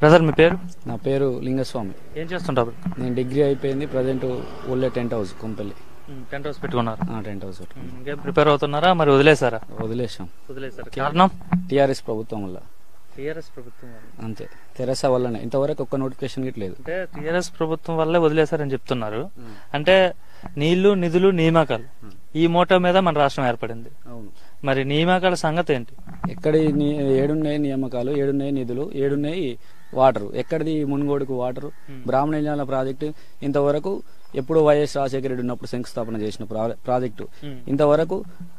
Brother మీ పేరు నా పేరు లింగస్వామి ఏం చేస్తుంటారు నేను డిగ్రీ అయిపోయింది ప్రజెంట్ ఊళ్ళో tent house Kumpalli tent house పెట్టుకున్నారు ఆ, టెంట్ హౌస్ ఒకటి. ఇంకేం ప్రిపేర్ అవుతున్నారా మరి వదిలేసారా వదిలేసాం వదిలేసారు కారణం టీఆర్ఎస్ ప్రభుత్వం వల్ల టీఆర్ఎస్ ప్రభుత్వం వల్ల. అంతే తెరస వల్లనే ఇంతవరకు ఒక్క నోటిఫికేషన్ గిట్ల లేదు అంటే టీఆర్ఎస్ ప్రభుత్వం వల్లే వదిలేశారని చెప్తున్నారు అంటే నీళ్లు నిధులు నియామకాలు ఈ మోటో మీద మన రాష్ట్రం ఏర్పడింది అవును మరి నియామకాల సంగతి ఏంటి ఎక్కడి ని- ఏడున్నాయి నియామకాలు ఏడున్నాయి నిధులు ఏడున్నాయి వాటర్ ఎక్కడిది ఈ మునుగోడుకు వాటర్ బ్రాహ్మణ ఇళ్ళ ప్రాజెక్టు ఇంతవరకు ఎప్పుడు వైఎస్ రాజశేఖర రెడ్డి ఉన్నప్పుడు శంకుస్థాపన చేసిన ప్రా- ప్రాజెక్టు మ్మ్. ఇంతవరకు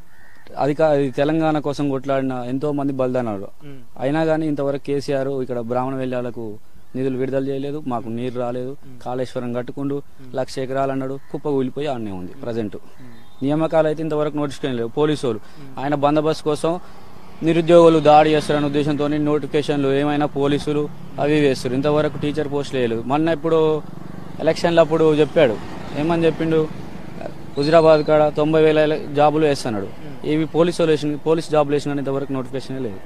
అధిక ఇది తెలంగాణ కోసం కొట్లాడిన ఎంతో మంది బలిదానాలు అయినా కానీ ఇంతవరకు కేసీఆర్ ఇక్కడ బ్రాహ్మణ వెల్లాలకు నిధులు విడుదల చేయలేదు మాకు నీరు రాలేదు కాళేశ్వరం కట్టుకుండు లక్ష ఎకరాలు అన్నాడు కుప్ప కూలిపోయి ఆడనే ఉంది ప్రజెంట్ నియామకాలు అయితే ఇంతవరకు నోటిఫికేషన్ లేవు పోలీసు వాళ్ళు ఆయన బందోబస్తు కోసం నిరుద్యోగులు దాడి చేస్తారనే ఉద్దేశంతో నోటిఫికేషన్లు ఏమైనా పోలీసులు అవి వేస్తారు ఇంతవరకు టీచర్ పోస్టులు వేయలేదు మొన్న ఇప్పుడు ఎలక్షన్లు అప్పుడు చెప్పాడు ఏమని చెప్పిండు హుజరాబాద్ కాడ తొంభై వేల జాబులు వేస్తున్నాడు ఇవి పోలీసు వాళ్ళు వేసిన పోలీస్ జాబులు వేసిన కానీ ఇంతవరకు నోటిఫికేషన్ లేదు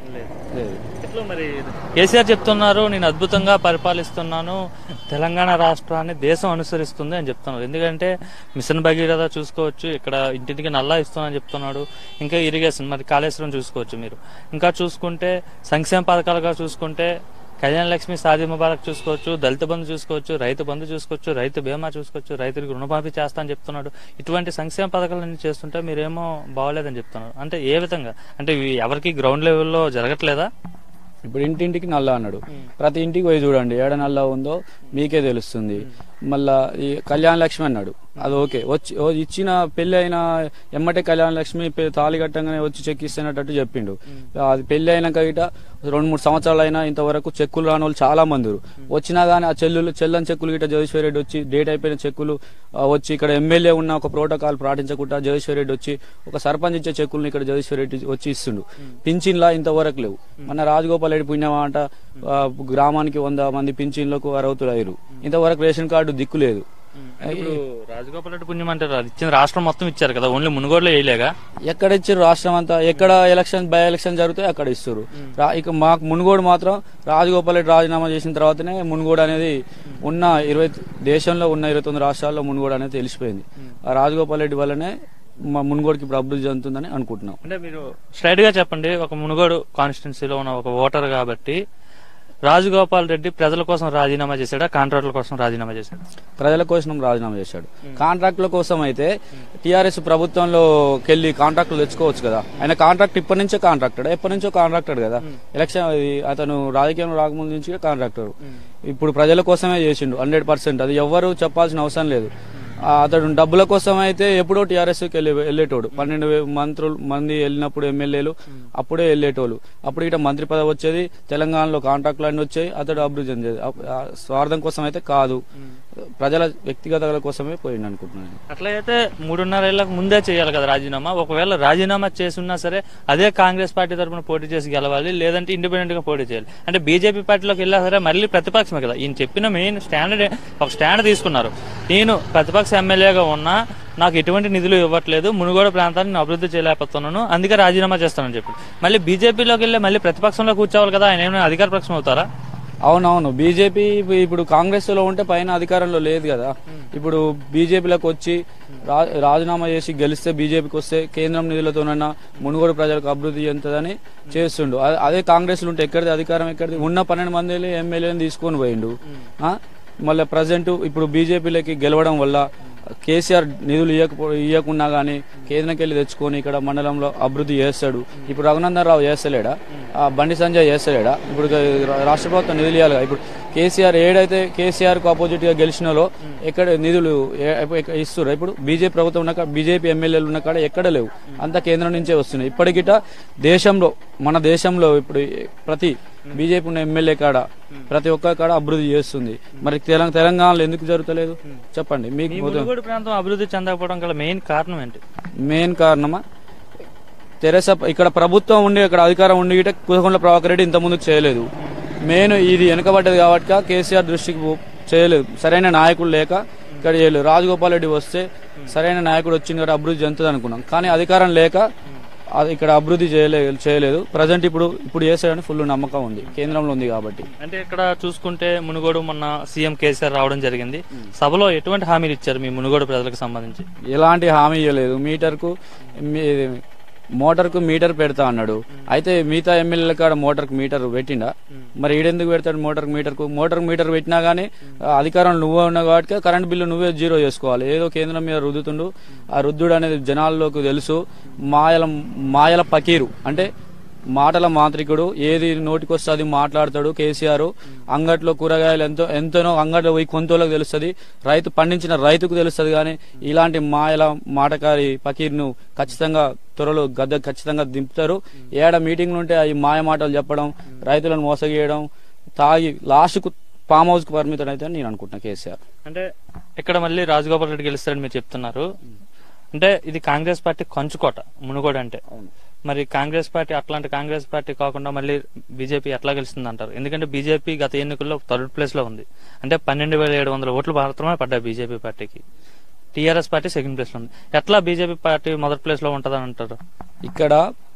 లేదు ఎట్లా మరి కేసీఆర్ చెప్తున్నారు నేను అద్భుతంగా పరిపాలిస్తున్నాను తెలంగాణ రాష్ట్రాన్ని దేశం అనుసరిస్తుంది అని చెప్తున్నారు ఎందుకంటే మిషన్ భగీరథ చూసుకోవచ్చు ఇక్కడ ఇంటింటికి నల్లా ఇస్తున్నాను చెప్తున్నాడు ఇంకా ఇరిగేషన్ మరి కాళేశ్వరం చూసుకోవచ్చు మీరు ఇంకా చూసుకుంటే సంక్షేమ పథకాలుగా చూసుకుంటే కళ్యాణ లక్ష్మి సాది ముబారక్ చూసుకోవచ్చు దళిత బంధు చూసుకోవచ్చు రైతు బంధు చూసుకోవచ్చు రైతు బీమా చూసుకోవచ్చు రైతులకు రుణమాఫీ చేస్తా అని చెప్తున్నాడు ఇటువంటి సంక్షేమ పథకాలన్నీ చేస్తుంటే మీరేమో బాగోలేదని చెప్తున్నారు అంటే ఏ విధంగా అంటే ఇవి ఎవరికి గ్రౌండ్ లెవెల్లో జరగట్లేదా ఇప్పుడు ఇంటింటికి నల్ల అన్నాడు ప్రతి ఇంటికి పోయి చూడండి ఏడ నల్ల ఉందో మీకే తెలుస్తుంది మళ్ళా ఈ కళ్యాణ లక్ష్మి అన్నాడు అది ఓకే వచ్చి ఓ ఇచ్చిన పెళ్లి అయిన ఎమ్మటే కళ్యాణ లక్ష్మి పె- తాళి కట్టంగానే వచ్చి చెక్ ఇస్తున్నట్టు చెప్పిండు అది పెళ్లి అయినాక ఇట రెండు మూడు సంవత్సరాలు అయినా ఇంతవరకు చెక్కులు రాని వాళ్ళు చాలా మంది ఉన్నారు. వచ్చినా గానీ ఆ చెల్లులు చెల్లని చెక్కులు గిట్ట జగదీశ్వర్ రెడ్డి వచ్చి డేట్ అయిపోయిన చెక్కులు ఆ, వచ్చి ఇక్కడ ఎమ్మెల్యే ఉన్న ఒక ప్రోటోకాల్ పాటించకుండా జగదీశ్వర్ రెడ్డి వచ్చి ఒక సర్పంచ్ ఇచ్చే చెక్కులను ఇక్కడ జగదీశ్వర్ రెడ్డి వచ్చి ఇస్తుండు పింఛన్లా ఇంతవరకు లేవు మన రాజగోపాల్ రెడ్డి పుణ్యమా అంట ఆ, గ్రామానికి వంద మంది పింఛన్లకు అర్హతులు అయ్యారు ఇంతవరకు రేషన్ కార్డు దిక్కు లేదు ఇప్పుడు రాజగోపాల్ రెడ్డి పుణ్యం అంటే రా- ఇచ్చిన రాష్ట్రం మొత్తం ఇచ్చారు కదా ఓన్లీ మునుగోడులో వేయలేగా ఎక్కడ ఇచ్చారు రాష్ట్రం అంతా ఎక్కడ ఎలక్షన్ బై ఎలక్షన్ జరిగితే అక్కడ ఇస్తారు రా- ఇక మాకు మునుగోడు మాత్రం రాజగోపాల్ రెడ్డి రాజీనామా చేసిన తర్వాతనే మునుగోడు అనేది ఉన్న ఇరవై దేశంలో ఉన్న ఇరవై తొమ్మిది రాష్ట్రాల్లో మునుగోడు అనేది తెలిసిపోయింది ఆ రాజగోపాల్ రెడ్డి వల్లనే మా మునుగోడుకి ఇప్పుడు అభివృద్ధి చెందుతుందని అనుకుంటున్నాం అంటే మీరు స్ట్రైట్ గా చెప్పండి ఒక మునుగోడు కాన్స్టిట్యున్సీలో ఉన్న ఒక ఓటర్ కాబట్టి రాజగోపాల్ రెడ్డి ప్రజల కోసం రాజీనామా చేశాడా కాంట్రాక్టుల కోసం రాజీనామా చేశాడా ప్రజల కోసం రాజీనామా చేశాడు కాంట్రాక్టుల కోసం అయితే టీఆర్ఎస్ ప్రభుత్వంలోకి వెళ్ళి కాంట్రాక్టులు తెచ్చుకోవచ్చు కదా ఆయన కాంట్రాక్ట్ ఇప్పటి నుంచే కాంట్రాక్టర్ ఎప్పటి నుంచో కాంట్రాక్టర్ కదా ఎలక్షన్ ఇది అతను రాజకీయం రాకముందు నుంచి కాంట్రాక్టర్ ఇప్పుడు ప్రజల కోసమే చేసిండు హండ్రెడ్ పర్సెంట్ అది ఎవ్వరు చెప్పాల్సిన అవసరం లేదు ఆ, అతడు డబ్బుల కోసం అయితే ఎప్పుడో టీఆర్ఎస్కి వెళ్ళి వెళ్ళేటోడు పన్నెండు వే- మంత్రులు మంది వెళ్ళినప్పుడు ఎమ్మెల్యేలు అప్పుడే వెళ్ళేటోళ్ళు అప్పుడు ఇట మంత్రి పదవి వచ్చేది తెలంగాణలో కాంట్రాక్టులు అన్ని వచ్చాయి అతడు అభివృద్ధి చెందేది అప్- ఆ స్వార్థం కోసం అయితే కాదు ప్రజల వ్యక్తిగతాల కోసమే పోయిండు అనుకుంటున్నాను అట్లయితే మూడున్నర ఏళ్ళకు ముందే చేయాలి కదా రాజీనామా ఒకవేళ రాజీనామా చేసున్నా సరే అదే కాంగ్రెస్ పార్టీ తరఫున పోటీ చేసి గెలవాలి లేదంటే ఇండిపెండెంట్ గా పోటీ చేయాలి అంటే బీజేపీ పార్టీలోకి వెళ్ళా సరే మళ్ళీ ప్రతిపక్షమే కదా ఈయన చెప్పిన మెయిన్ స్టాండ్ ఒక స్టాండ్ తీసుకున్నారు నేను ప్రతిపక్ష ఎమ్మెల్యేగా ఉన్నా నాకు ఎటువంటి నిధులు ఇవ్వట్లేదు మునుగోడు ప్రాంతాన్ని నేను అభివృద్ధి చేయలేకపోతున్నాను అందుకే రాజీనామా చేస్తానని చెప్పి మళ్ళీ బీజేపీలోకి వెళ్ళి మళ్ళీ ప్రతిపక్షంలో కూర్చోవాలి కదా ఆయన ఏమైనా అధికార పక్షం అవుతారా అవునవును బీజేపీ ఇప్పుడు కాంగ్రెస్ లో ఉంటే పైన అధికారంలో లేదు కదా ఇప్పుడు బీజేపీలోకి వచ్చి రా- రాజీనామా చేసి గెలిస్తే బీజేపీకి వస్తే కేంద్రం నిధులతోనన్నా మునుగోడు ప్రజలకు అభివృద్ధి చెందుతుందని చేస్తుండు అదే- అదే కాంగ్రెస్ లో ఉంటే ఎక్కడిది అధికారం ఎక్కడిది ఉన్న పన్నెండు మంది ఎమ్మెల్యేని తీసుకొని పోయిండు ఆ? మళ్ళీ ప్రజెంట్ ఇప్పుడు బీజేపీలోకి గెలవడం వల్ల కేసీఆర్ నిధులు ఇవ్వకపో ఇవ్వకున్నా గానీ కేంద్రంకి వెళ్ళి తెచ్చుకొని ఇక్కడ మండలంలో అభివృద్ధి చేస్తాడు ఇప్పుడు రఘునందన్ రావు చేస్తలేడా ఆ బండి సంజయ్ చేస్తలేడా ఇప్పుడు రా- రాష్ట్ర ప్రభుత్వం నిధులు ఇవ్వాలి కదా. ఇప్పుడు కేసీఆర్ ఏడైతే కేసీఆర్ కు ఆపోజిట్ గా గెలిచినలో ఎక్కడ నిధులు ఏ- ఎక్క- ఇస్తున్నారు ఇప్పుడు బీజేపీ ప్రభుత్వం ఉన్న కాడ బీజేపీ ఎమ్మెల్యేలు ఉన్న కాడ ఎక్కడ లేవు అంతా కేంద్రం నుంచే వస్తున్నాయి ఇప్పటికిట దేశంలో మన దేశంలో ఇప్పుడు ప్రతి బీజేపీ ఉన్న ఎమ్మెల్యే కాడ ప్రతి ఒక్క కాడ అభివృద్ధి చేస్తుంది మరి తెలంగాణ తెలంగాణలో ఎందుకు జరుగుతలేదు చెప్పండి మీకు ఈ మొత్తం- మునుగోడు ప్రాంతం అభివృద్ధి చెందకపోవడం గల మెయిన్ కారణం ఏంటి మెయిన్ కారణమా తెరస ఇక్కడ ప్రభుత్వం ఉండి ఇక్కడ అధికారం ఉండి గిట్ట కుదకొండ ప్రభాకర్ రెడ్డి ఇంత ముందుకు చేయలేదు మెయిన్ ఇది వెనుకబడ్డది కాబట్టి కేసీఆర్ దృష్టికి పో- చేయలేదు సరైన నాయకులు లేక ఇక్కడ చేయలేదు రాజగోపాల్ రెడ్డి వస్తే సరైన నాయకుడు వచ్చింది కాబట్టి అభివృద్ధి చెందుతుంది అనుకున్నాం కానీ అధికారం లేక అది ఇక్కడ అభివృద్ధి చేయలేదు చేయలేదు ప్రజెంట్ ఇప్పుడు ఇప్పుడు చేశాడని ఫుల్ నమ్మకం ఉంది కేంద్రంలో ఉంది కాబట్టి అంటే ఇక్కడ చూసుకుంటే మునుగోడు మొన్న సీఎం కేసీఆర్ రావడం జరిగింది సభలో ఎటువంటి హామీలు ఇచ్చారు మీ మునుగోడు ప్రజలకు సంబంధించి ఎలాంటి హామీ ఇవ్వలేదు మీటర్కు మీ- మోటార్కు మీటర్ పెడతా అన్నాడు అయితే మిగతా ఎమ్మెల్యేల కాడ మోటార్కు మీటర్ పెట్టిండా మరి ఈడెందుకు పెడతాడు మోటార్కు మీటర్కు మోటార్ మీటర్ పెట్టినా గానీ ఆ అధికారం నువ్వే ఉన్నావు కాబట్టి కరెంట్ బిల్లు నువ్వే జీరో చేసుకోవాలి ఏదో కేంద్రం మీద రుద్దుతుండు ఆ రుద్దుడు అనేది జనాల్లోకి తెలుసు మాయల మాయల పకీరు అంటే మాటల మాంత్రికుడు ఏది నోటికొస్తే అది మాట్లాడతాడు కేసీఆర్ అంగట్లో కూరగాయలు ఎంతో ఎంతనో అంగట్లో పోయి కొంతోళ్ళకి తెలుస్తుంది రైతు పండించిన రైతుకు తెలుస్తుంది కానీ ఇలాంటి మాయల మాటకారి పకీర్ను ఖచ్చితంగా త్వరలో గద్దె ఖచ్చితంగా దింపుతారు ఏడ మీటింగ్లు ఉంటే ఈ మాయ మాటలు చెప్పడం రైతులను మోసగీయడం తాగి లాస్ట్కు ఫామ్ హౌస్ కు పరిమితం అయితే నేను అనుకుంటున్నా కేసీఆర్ అంటే ఇక్కడ మళ్ళీ రాజగోపాల్ రెడ్డి గెలుస్తారని మీరు చెప్తున్నారు అంటే ఇది కాంగ్రెస్ పార్టీ కంచుకోట మునుగోడు అంటే మరి కాంగ్రెస్ పార్టీ అట్లాంటి కాంగ్రెస్ పార్టీ కాకుండా మళ్ళీ బీజేపీ ఎట్లా గెలుస్తుంది అంటారు ఎందుకంటే బీజేపీ గత ఎన్నికల్లో థర్డ్ ప్లేస్ లో ఉంది అంటే పన్నెండు వేల ఏడు వందల ఓట్లు మాత్రమే పడ్డాయి బీజేపీ పార్టీకి టీఆర్ఎస్ పార్టీ సెకండ్ ప్లేస్ లో ఉంది ఎట్లా బీజేపీ పార్టీ మొదటి ప్లేస్ లో ఉంటదని అంటారు ఇక్కడ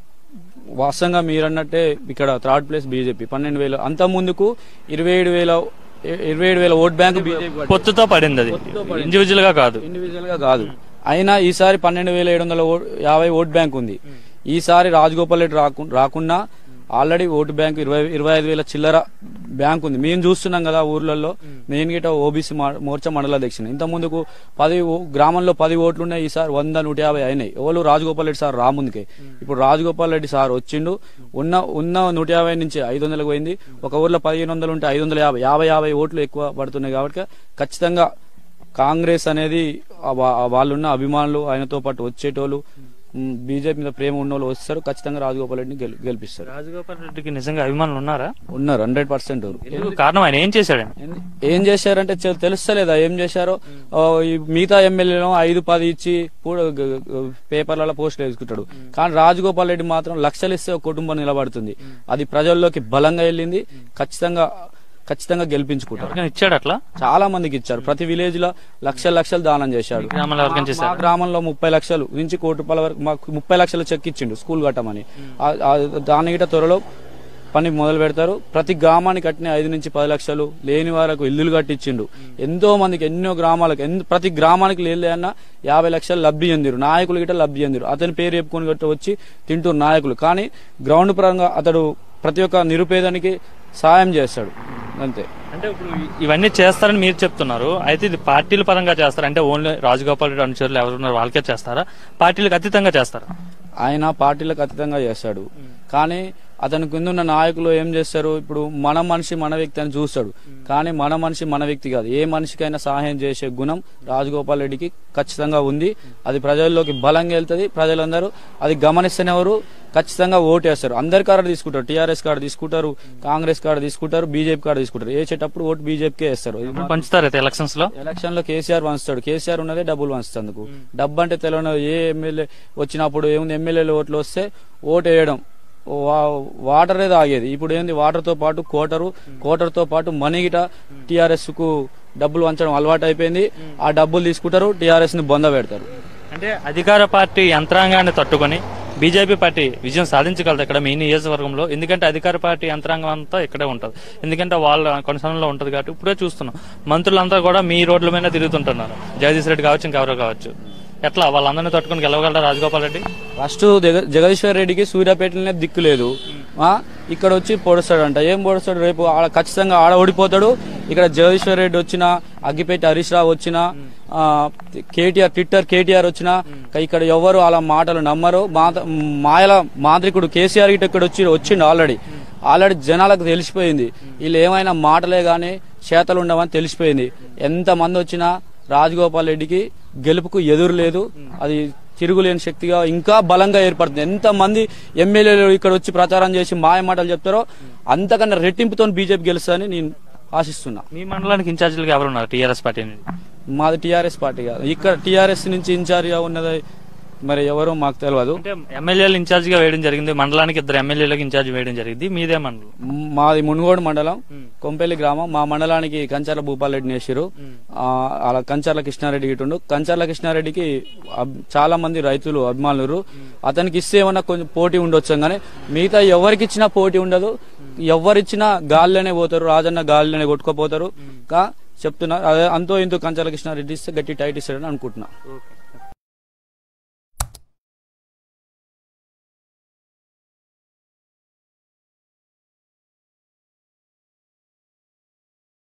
వాస్తవంగా మీరన్నట్టే ఇక్కడ థర్డ్ ప్లేస్ బీజేపీ పన్నెండు వేల అంత ముందుకు ఇరవై ఏడు వేల ఇరవై ఏడు వేల ఓట్ బ్యాంక్ బీజేపీ పొత్తుతో పడింది అది ఇండివిజువల్ గా కాదు ఇండివిజువల్ గా కాదు అయినా ఈసారి పన్నెండు వేల ఏడు వందల ఓ- యాభై ఓట్ బ్యాంక్ ఉంది ఈసారి రాజగోపాల్ రెడ్డి రాకు రాకుండా ఆల్రెడీ ఓటు బ్యాంక్ ఇరవై ఇరవై ఐదు వేల చిల్లర బ్యాంక్ ఉంది మేము చూస్తున్నాం కదా ఊర్లలో నేను గిట ఓబీసీ మోర్చా మండల అధ్యక్షుని ఇంత ముందుకు పది ఓ- గ్రామంలో పది ఓట్లు ఉన్నాయి ఈసారి వంద నూట యాభై అయినాయి ఎవరు రాజగోపాల్ రెడ్డి సార్ రాముందుకే ఇప్పుడు రాజగోపాల్ రెడ్డి సార్ వచ్చిండు ఉన్న ఉన్న నూట యాభై నుంచి ఐదు వందలకు పోయింది ఒక ఊర్లో పదిహేను వందలు ఉంటే ఐదు వందల యాభై యాభై యాభై ఓట్లు ఎక్కువ పడుతున్నాయి కాబట్టి ఖచ్చితంగా కాంగ్రెస్ అనేది ఆ వా- ఆ వాళ్ళున్న అభిమానులు ఆయనతో పాటు వచ్చేటోళ్ళు మ్, బీజేపీ మీద ప్రేమ ఉన్న వాళ్ళు వస్తారు ఖచ్చితంగా రాజగోపాల్ రెడ్డిని గెలు- గెలిపిస్తారు రాజగోపాల్ రెడ్డికి నిజంగా అభిమానులు ఉన్నారా ఉన్నారు హండ్రెడ్ పర్సెంట్ ఎందుకు కారణం ఆయన ఏం చేశాడని ఏం చేశారంటే చె- తెలుస్తలేదా ఏం చేశారో ఆ, ఈ మిగతా ఎమ్మెల్యేలు ఐదు పది ఇచ్చి కూడా గ- గ- పేపర్లలో పోస్టులు వేసుకుంటాడు కానీ రాజగోపాల్ రెడ్డి మాత్రం లక్షలు ఇస్తే ఒక కుటుంబం నిలబడుతుంది అది ప్రజల్లోకి బలంగా వెళ్ళింది ఖచ్చితంగా ఖచ్చితంగా గెలిపించుకుంటారు ఎవరికైనా ఇచ్చాడు అట్లా చాలా మందికి ఇచ్చారు ప్రతి విలేజ్ లో లక్షల లక్షలు దానం చేశాడు గ్రామంలో ఎవరికైనా మా చేశారు గ్రామంలో ముప్పై లక్షలు నుంచి కోటి రూపాయల వరకు మాకు ముప్పై లక్షల చెక్ ఇచ్చిండు స్కూల్ కట్టమని ఆ- ఆ దాని గిట త్వరలో పని మొదలు పెడతారు ప్రతి గ్రామానికి కట్టిన ఐదు నుంచి పది లక్షలు లేని వారికి ఇల్లులు కట్టించిండు ఎంతో మందికి ఎన్నో గ్రామాలకు ఎన్- ప్రతి గ్రామానికి లేదు అన్న యాభై లక్షలు లబ్ధి చెందిరు నాయకులు గిట లబ్ధి చెందిరు అతని పేరు చెప్పుకొని గట్ట వచ్చి తింటూరు నాయకులు కానీ గ్రౌండ్ పరంగా అతడు ప్రతి ఒక్క నిరుపేదానికి సాయం చేస్తాడు అంతే అంటే ఇప్పుడు ఇవన్నీ చేస్తారని మీరు చెప్తున్నారు అయితే ఇది పార్టీల పరంగా చేస్తారా అంటే ఓన్లీ రాజగోపాల్ రెడ్డి అనుచరులు ఎవరున్నారు వాళ్ళకే చేస్తారా పార్టీలకు అతీతంగా చేస్తారా ఆయన పార్టీలకు అతీతంగా చేస్తాడు కానీ అతని కింద ఉన్న నాయకులు ఏం చేస్తారు ఇప్పుడు మన మనిషి మన వ్యక్తి అని చూస్తాడు కానీ మన మనిషి మన వ్యక్తి కాదు ఏ మనిషికైనా సహాయం చేసే గుణం రాజగోపాల్ రెడ్డికి ఖచ్చితంగా ఉంది అది ప్రజల్లోకి బలంగా వెళ్తుంది ప్రజలందరూ అది గమనిస్తేనెవరు ఖచ్చితంగా ఓటేస్తారు అందరి కార్డు తీసుకుంటారు టీఆర్ఎస్ కార్డు తీసుకుంటారు కాంగ్రెస్ కార్డు తీసుకుంటారు బీజేపీ కార్డు తీసుకుంటారు వేసేటప్పుడు ఓటు బీజేపీకే వేస్తారు ఇప్పుడు పంచుతారు అయితే ఎలక్షన్స్ లో ఎలక్షన్ లో కేసీఆర్ వంచుతాడు కేసీఆర్ ఉన్నదే డబ్బులు వంచుతందుకు డబ్బు అంటే తెలియని ఏ ఎమ్మెల్యే వచ్చినప్పుడు ఏముంది ఎమ్మెల్యేలు ఓట్లు వస్తే ఓటు వేయడం వా- వాటరే తాగేది ఇప్పుడు ఏంది వాటర్ తో పాటు కోటరు కోటర్ తో పాటు మనీ గిట టిఆర్ఎస్ కు డబ్బులు వంచడం అలవాటు అయిపోయింది ఆ డబ్బులు తీసుకుంటారు టిఆర్ఎస్ ని బొంద పెడతారు అంటే అధికార పార్టీ యంత్రాంగాన్ని తట్టుకొని బీజేపీ పార్టీ విజయం సాధించగలదు ఇక్కడ మీ నియోజకవర్గంలో ఎందుకంటే అధికార పార్టీ యంత్రాంగం అంతా ఇక్కడే ఉంటుంది ఎందుకంటే వాళ్ళ కొనసాగంలో ఉంటుంది కాబట్టి ఇప్పుడే చూస్తున్నాం మంత్రులంతా కూడా మీ రోడ్ల మీద తిరుగుతుంటున్నారు జగదీష్ రెడ్డి కావచ్చు ఇంకెవరో కావచ్చు ఎట్లా వాళ్ళందరినీ తట్టుకొని గెలవగలరా రాజగోపాల్ రెడ్డి ఫస్ట్ జగ- జగదీశ్వర్ రెడ్డికి సూర్యాపేటలోనే దిక్కు లేదు ఆ, ఇక్కడ వచ్చి పొడుస్తాడంట ఏం పొడుస్తాడు రేపు ఆడ ఖచ్చితంగా ఆడ ఓడిపోతాడు ఇక్కడ జగదీశ్వర్ రెడ్డి వచ్చిన అగ్గిపెట్టి హరీష్ రావు వచ్చిన ఆ, కేటీఆర్ ట్విట్టర్ కేటీఆర్ వచ్చిన ఇక్కడ ఎవరు అలా మాటలు నమ్మరు మాత- మాయల మాంత్రికుడు కేసీఆర్ గిట్ట ఇక్కడ వచ్చి వచ్చిండు ఆల్రెడీ ఆల్రెడీ జనాలకు తెలిసిపోయింది వీళ్ళు ఏమైనా మాటలే గాని చేతలు ఉండవని తెలిసిపోయింది ఎంత మంది వచ్చినా రాజగోపాల్ రెడ్డికి గెలుపుకు ఎదురు లేదు అది తిరుగులేని శక్తిగా ఇంకా బలంగా ఏర్పడుతుంది ఎంత మంది ఎమ్మెల్యేలు ఇక్కడ వచ్చి ప్రచారం చేసి మాయ మాటలు చెప్తారో అంతకన్నా రెట్టింపుతో బీజేపీ గెలుస్తుందని నేను ఆశిస్తున్నా మీ మండలానికి ఇన్ఛార్జీలుగా ఎవరున్నారు టీఆర్ఎస్ పార్టీ అనేది మాది టీఆర్ఎస్ పార్టీ కాదు ఇక్కడ టీఆర్ఎస్ నుంచి ఇన్ఛార్జిగా ఉన్నది మరి ఎవరో మాకు తెలియదు అంటే ఎమ్మెల్యేలు ఇన్ఛార్జ్ గా వేయడం జరిగింది మండలానికి ఇద్దరు ఎమ్మెల్యేలకు ఇన్ఛార్జ్ వేయడం జరిగింది మీదే మండలం మాది మునుగోడు మండలం ఉమ్. కొంపెల్లి గ్రామం మా మండలానికి కంచర్ల భూపాలరెడ్డిని వేసిరు ఆ, అలా కంచర్ల కృష్ణారెడ్డి ఇటుండు కంచర్ల కృష్ణారెడ్డికి అబ్- చాలా మంది రైతులు అభిమానులు అతనికి ఇస్తే ఏమన్నా కొంచెం పోటీ ఉండొచ్చు కానీ మిగతా ఎవరికి ఇచ్చినా పోటీ ఉండదు ఎవరిచ్చినా గాల్లోనే పోతారు రాజన్న గాల్లోనే కొట్టుకోపోతారు కా చెప్తున్నా అదే అంతో ఇంతో కంచర్ల కృష్ణారెడ్డి ఇస్తే గట్టి టైట్ ఇస్తాడని అనుకుంటున్నా ఓకే